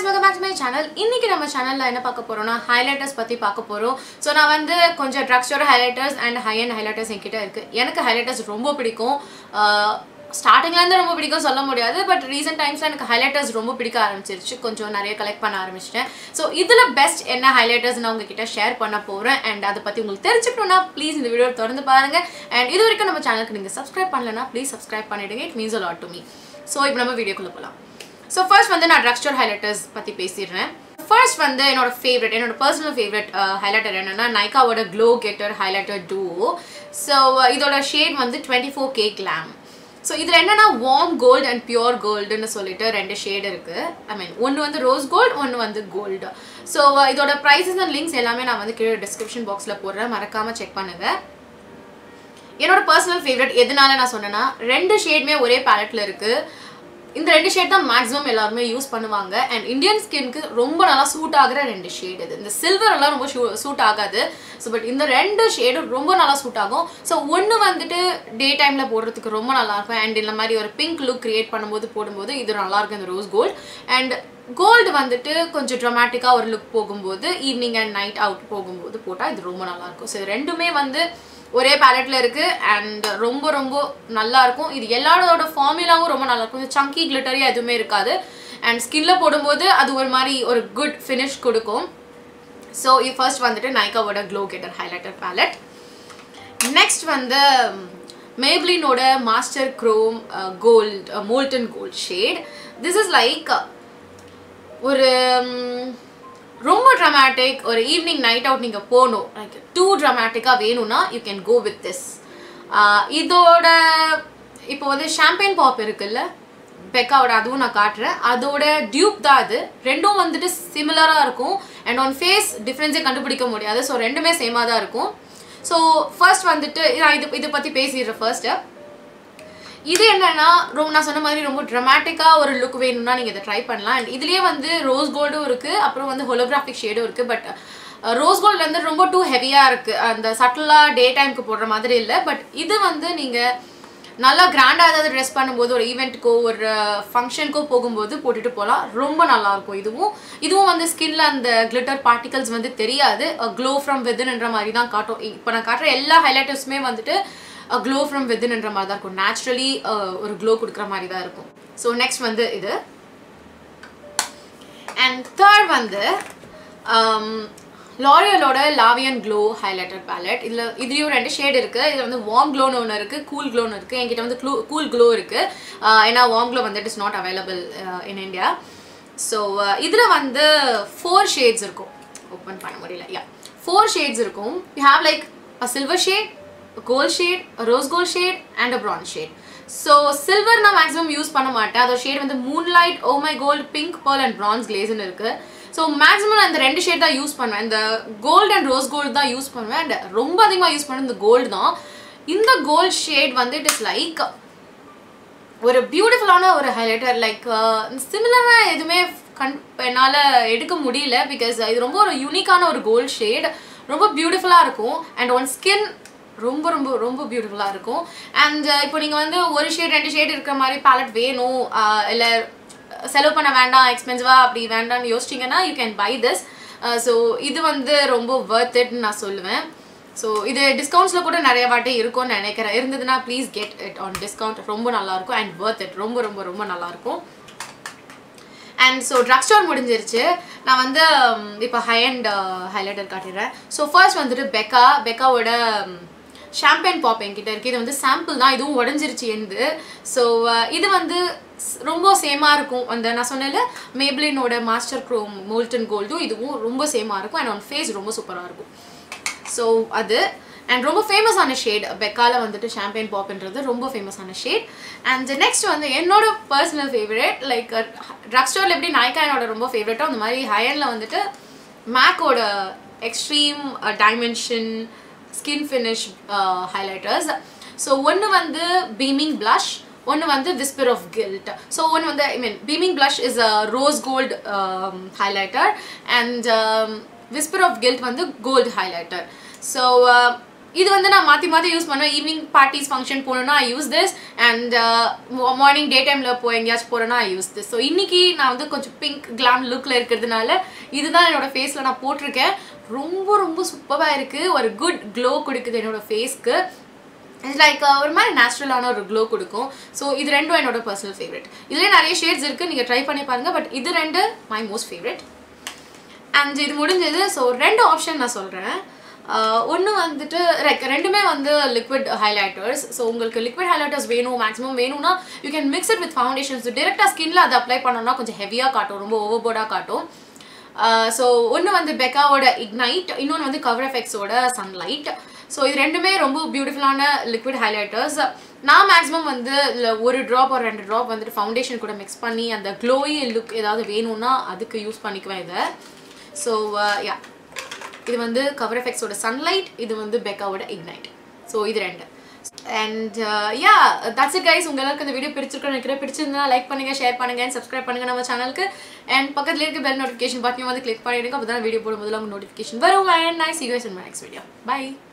guys welcome back to my channel இன்னைக்கு நம்ம சேனல்ல என்ன பார்க்க போறோம்னா ஹைலைட்டர்ஸ் பத்தி பார்க்க போறோம் ஸோ நான் வந்து கொஞ்சம் ட்ரக்ஸ்டோட highlighters and high and highlighters என்கிட்ட இருக்கு எனக்கு ஹைலைட்டர்ஸ் ரொம்ப பிடிக்கும் ஸ்டார்டிங்ல இருந்து ரொம்ப பிடிக்கும் சொல்ல முடியாது பட் ரீசெண்ட் டைம்ஸ்ல எனக்கு ஹைலைட்டர்ஸ் ரொம்ப பிடிக்க ஆரம்பிச்சிருச்சு கொஞ்சம் நிறைய கலெக்ட் பண்ண ஆரம்பிச்சிட்டேன் ஸோ இதுல பெஸ்ட் என்ன ஹைலைட்டர்ஸ் நான் உங்ககிட்ட ஷேர் பண்ண போறேன் அண்ட் அதை பத்தி உங்களுக்கு தெரிஞ்சுக்கணும்னா ப்ளீஸ் இந்த வீடியோ தொடர்ந்து பாருங்க அண்ட் இது வரைக்கும் நம்ம சேனலுக்கு நீங்க சப்ஸ்கிரைப் பண்ணலன்னா ப்ளீஸ் சப்ஸ்கிரைப் பண்ணிடுங்க it means a lot to me so இப்போ நம்ம வீடியோக்குள்ள போகலாம் ஸோ ஃபர்ஸ்ட் வந்து நான் ட்ரக்ஸ்டோர் ஹைலைட்டர்ஸ் பற்றி பேசிடுறேன் ஃபர்ஸ்ட் வந்து என்னோட ஃபேவரட் என்னோட பர்சனல் ஃபேவரட் ஹைலைட்டர் என்னன்னா நைக்காவோட glow getter highlighter too so இதோட ஷேட் வந்து twenty four K glam so இதில் என்னன்னா வார்ம் கோல்டு அண்ட் பியூர் கோல்டுன்னு சொல்லிட்டு ரெண்டு ஷேட் இருக்கு ஐ மீன் ஒன்று வந்து ரோஸ் கோல்டு ஒன்று வந்து கோல்டு ஸோ இதோட ப்ரைஸஸ் அண்ட் லிங்க்ஸ் எல்லாமே நான் வந்து கீழே டிஸ்கிரிப்ஷன் பாக்ஸில் போடுறேன் மறக்காமல் செக் பண்ணுங்க என்னோட பர்சனல் ஃபேவரட் எதனால நான் சொன்னேன்னா ரெண்டு ஷேடுமே ஒரே பேலட்ல இருக்கு இந்த ரெண்டு ஷேட் தான் மேக்ஸிமம் எல்லாருமே யூஸ் பண்ணுவாங்க அண்ட் இந்தியன் ஸ்கின்க்கு ரொம்ப நல்லா சூட் ஆகுற ரெண்டு ஷேட் இது இந்த சில்வர் எல்லாம் ரொம்ப சூட் ஆகாது ஸோ பட் இந்த ரெண்டு ஷேடும் ரொம்ப நல்லா சூட் ஆகும் ஸோ ஒன்று வந்துட்டு டே டைமில் போடுறதுக்கு ரொம்ப நல்லா இருக்கும் அண்ட் இந்த மாதிரி ஒரு பிங்க் லுக் கிரியேட் பண்ணும்போது போடும்போது இது நல்லா இருக்கும் இந்த ரோஸ் கோல்ட் அண்ட் கோல்டு வந்துட்டு கொஞ்சம் ட்ரமாட்டிக்காக ஒரு லுக் போகும்போது ஈவினிங் அண்ட் நைட் அவுட் போகும்போது போட்டால் இது ரொம்ப நல்லா இருக்கும் ஸோ இது ரெண்டுமே வந்து ஒரே பேலட்ல இருக்கு அண்ட் ரொம்ப ரொம்ப நல்லா இருக்கும் இது எல்லாரோட ஃபார்முலாவும் ரொம்ப நல்லா இருக்கும் சங்கி கிளிட்டரியா எதுவுமே இருக்காது அண்ட் ஸ்கின்ல போடும்போது அது ஒரு மாதிரி ஒரு குட் ஃபினிஷ் கொடுக்கும் ஸோ இது ஃபர்ஸ்ட் வந்துட்டு நைக்காவோட glow getter highlighter palette next வந்து மேப்ளினோட master chrome gold molten gold shade this is like ஒரு ரொம்ப ட்ரமாட்டிக் ஒரு ஈவினிங் நைட் அவுட் நீங்கள் போகணும் லைக் டூ ட்ரமாட்டிக்காக வேணும்னா you can go with this இதோட இப்போ வந்து ஷாம்பெயின் பாப் இருக்குல்ல பெக்காவோட அதுவும் நான் காட்டுறேன் அதோட டியூப் தான் அது ரெண்டும் வந்துட்டு சிமிலராக இருக்கும் அண்ட் ஆன் ஃபேஸ் டிஃப்ரென்ஸே கண்டுபிடிக்க முடியாது ஸோ ரெண்டுமே சேமாக தான் இருக்கும் ஸோ ஃபர்ஸ்ட் வந்துட்டு நான் இது இதை பற்றி பேசிடுறேன் ஃபர்ஸ்ட்டு இது என்னன்னா ரொம்ப நான் சொன்ன மாதிரி ரொம்ப ட்ரமாட்டிக்காக ஒரு லுக் வேணும்னா நீங்கள் இதை ட்ரை பண்ணலாம் அண்ட் இதுலேயே வந்து ரோஸ் கோல்டும் இருக்குது அப்புறம் வந்து ஹோலோகிராஃபிக் ஷேடும் இருக்குது பட் ரோஸ் கோல்டு வந்து ரொம்ப டூ ஹெவியாக இருக்குது அந்த சட்டிலாக டே டைமுக்கு போடுற மாதிரி இல்லை பட் இது வந்து நீங்கள் நல்லா கிராண்டாக ஏதாவது ட்ரெஸ் பண்ணும்போது ஒரு ஈவெண்ட்டுக்கோ ஒரு ஃபங்க்ஷனுக்கோ போகும்போது போட்டுட்டு போகலாம் ரொம்ப நல்லாயிருக்கும் இதுவும் இதுவும் வந்து ஸ்கின்ல அந்த கிளிட்டர் பார்ட்டிகல்ஸ் வந்து தெரியாது க்ளோ ஃப்ரம் வித்ன்ற மாதிரி தான் காட்டும் இப்போ நான் காட்டுற எல்லா ஹைலைட்டர்ஸுமே வந்துட்டு க்ளோ ஃப்ரம் வித்ன்ற மாதிரி தான் இருக்கும் நேச்சுரலி ஒரு க்ளோ கொடுக்குற மாதிரி தான் இருக்கும் ஸோ நெக்ஸ்ட் வந்து இது அண்ட் தேர்ட் வந்து லாரியலோட லாவியன் க்ளோ ஹைலைட்டர் பேலட் இதில் இதுலேயும் ரெண்டு ஷேட் இருக்குது இதில் வந்து வார்ம் க்ளோன்னு ஒன்று இருக்குது கூல் க்ளோன்னு இருக்குது என்கிட்ட வந்து க்ளூ கூல் க்ளோ இருக்குது ஏன்னா வார்ம் க்ளோ வந்து it is not available in India so இதில் வந்து ஃபோர் ஷேட்ஸ் இருக்கும் ஓப்பன் பண்ண முடியல யா ஃபோர் ஷேட்ஸ் இருக்கும் you have like a silver shade gold shade rose gold shade and a bronze shade so silver நான் maximum use பண்ண மாட்டேன் அதோட ஷேட் வந்து moonlight oh my gold pink pearl and bronze கிளேஸ்னு இருக்குது so maximum நான் இந்த ரெண்டு ஷேட் தான் யூஸ் பண்ணுவேன் இந்த கோல்டு அண்ட் ரோஸ் கோல்டு தான் யூஸ் பண்ணுவேன் அண்ட் ரொம்ப அதிகமாக யூஸ் பண்ண இந்த கோல்டு தான் இந்த கோல்ட் ஷேட் வந்து இட் இஸ் லைக் ஒரு பியூட்டிஃபுல்லான ஒரு ஹைலைட்டர் லைக் சிமிலராக எதுவுமே கண் என்னால் எடுக்க முடியல பிகாஸ் இது ரொம்ப ஒரு யூனிக்கான ஒரு கோல்ட் ஷேட் ரொம்ப பியூட்டிஃபுல்லாக இருக்கும் அண்ட் ஒன் ஸ்கின் ரொம்ப ரொம்ப ரொம்ப பியூட்டிஃபுல்லாக இருக்கும் அண்ட் இப்போ நீங்கள் வந்து ஒரு ஷேட் ரெண்டு ஷேட் இருக்கிற மாதிரி பேலட் வேணும் இல்லை செலவு பண்ண வேண்டாம் எக்ஸ்பென்சிவாக அப்படி வேண்டாம்னு யோசிச்சிங்கன்னா you can buy this so இது வந்து ரொம்ப ஒர்த் இட்னு நான் சொல்லுவேன் ஸோ இது டிஸ்கவுண்ட்ஸில் கூட நிறைய வாட்டி இருக்கும்னு நினைக்கிறேன் இருந்ததுன்னா please get it on discount ரொம்ப நல்லாயிருக்கும் அண்ட் ஒர்த் இட் ரொம்ப ரொம்ப ரொம்ப நல்லாயிருக்கும் அண்ட் ஸோ ட்ரக் ஸ்டோர் முடிஞ்சிருச்சு நான் வந்து இப்போ ஹை அண்ட் ஹைலைட்டர் காட்டிடுறேன் ஸோ ஃபர்ஸ்ட் வந்துட்டு பெக்கா பெக்காவோட ஷாம்பெயின் பாப் என்கிட்ட இருக்குது இது வந்து சாம்பிள் தான் இதுவும் உடஞ்சிருச்சு எந்து ஸோ இது வந்து ரொம்ப சேமாக இருக்கும் அந்த நான் சொன்னல மேப்ளினோட மாஸ்டர் க்ரோம் மோல்டன் கோல்டும் இதுவும் ரொம்ப சேமாக இருக்கும் அண்ட் ஆன் ஃபேஸ் ரொம்ப சூப்பராக இருக்கும் ஸோ அது அண்ட் ரொம்ப ஃபேமஸான ஷேட் பெக்கால வந்துட்டு ஷாம்பெயின் பாப்ன்றது ரொம்ப ஃபேமஸான ஷேட் அண்ட் நெக்ஸ்ட் வந்து என்னோட பர்சனல் ஃபேவரட் லைக் ட்ரக் ஸ்டோரில் எப்படி நாய்க்கா என்னோட ரொம்ப ஃபேவரட்டோ அந்த மாதிரி ஹயனில் வந்துட்டு மேக்கோட extreme dimension skin finish highlighters so ஒன்று வந்து பீமிங் ப்ளஷ் ஒன்று வந்து விஸ்பர் ஆஃப் கில்ட் ஸோ ஒன்று வந்து I mean beaming blush is a rose gold highlighter and whisper of gilt வந்து கோல்டு ஹைலைட்டர் ஸோ இது வந்து நான் மாற்றி மாற்றி யூஸ் பண்ணுவேன் ஈவினிங் பார்ட்டிஸ் ஃபங்க்ஷன் போகணுன்னா I use this and morning day டைமில் போ எங்கேயாச்சும் போகிறேன்னா ஐ யூஸ் திஸ் ஸோ இன்னைக்கு நான் வந்து கொஞ்சம் பிங்க் கிளாம் லுக்கில் இருக்கிறதுனால இதுதான் என்னோட ஃபேஸில் நான் போட்டிருக்கேன் ரொம்ப ரொம்ப சூப்பராக இருக்குது ஒரு குட் க்ளோ கொடுக்குது என்னோட ஃபேஸ்க்கு இட்ஸ் லைக் ஒரு மாதிரி நேச்சுரலான ஒரு க்ளோ கொடுக்கும் ஸோ இது ரெண்டும் என்னோட பர்சனல் ஃபேவரட் இதுலேயே நிறைய ஷேட்ஸ் இருக்குது நீங்கள் ட்ரை பண்ணி பாருங்கள் பட் இது ரெண்டு மை மோஸ்ட் ஃபேவரட் அண்ட் இது முடிஞ்சது ஸோ ரெண்டு ஆப்ஷன் நான் சொல்கிறேன் ஒன்று வந்துட்டு லைக் ரெண்டுமே வந்து லிக்விட் ஹைலைட்டர்ஸ் ஸோ உங்களுக்கு லிக்விட் ஹைலைட்டர்ஸ் வேணும் மேக்ஸிமம் வேணும்னா you can mix it with foundations டேரெக்டாக ஸ்கின்ல அதை அப்ளை பண்ணோம்னா கொஞ்சம் ஹெவியாக காட்டும் ரொம்ப ஓவர்போர்டாக காட்டும் ஸோ ஒன்று வந்து பெக்காவோட இக்னைட் இன்னொன்று வந்து கவர் எஃபெக்ட்ஸோட சன்லைட் ஸோ இது ரெண்டுமே ரொம்ப பியூட்டிஃபுல்லான லிக்விட் ஹைலைட்டர்ஸ் நான் மேக்ஸிமம் வந்து இதில் ஒரு ட்ராப் ஒரு ரெண்டு ட்ராப் வந்துட்டு ஃபவுண்டேஷன் கூட மிக்ஸ் பண்ணி அந்த க்ளோயி லுக் ஏதாவது வேணும்னா அதுக்கு யூஸ் பண்ணிக்குவேன் இதை ஸோ யா இது வந்து கவர் எஃபெக்ட்ஸோட சன்லைட் இது வந்து பெக்காவோட இக்னைட் ஸோ இது ரெண்டு and yeah that's it guys உங்களுக்கு இந்த வீடியோ பிடிச்சிருக்கோம் நினைக்கிறேன் பிடிச்சிருந்தா லைக் பண்ணுங்க ஷேர் பண்ணுங்க அண்ட் சப்ஸ்கிரைப் பண்ணுங்க நம்ம சேனலுக்கு அண்ட் பக்கத்துல இருக்க பெல் நோட்டிஃபிகேஷன் பட்டனையும் வந்து கிளிக் பண்ணிடுங்க அப்போ தான் வீடியோ போடும்போது உங்களுக்கு நோட்டிஃபிகேஷன் வரும் and nice use in my next video by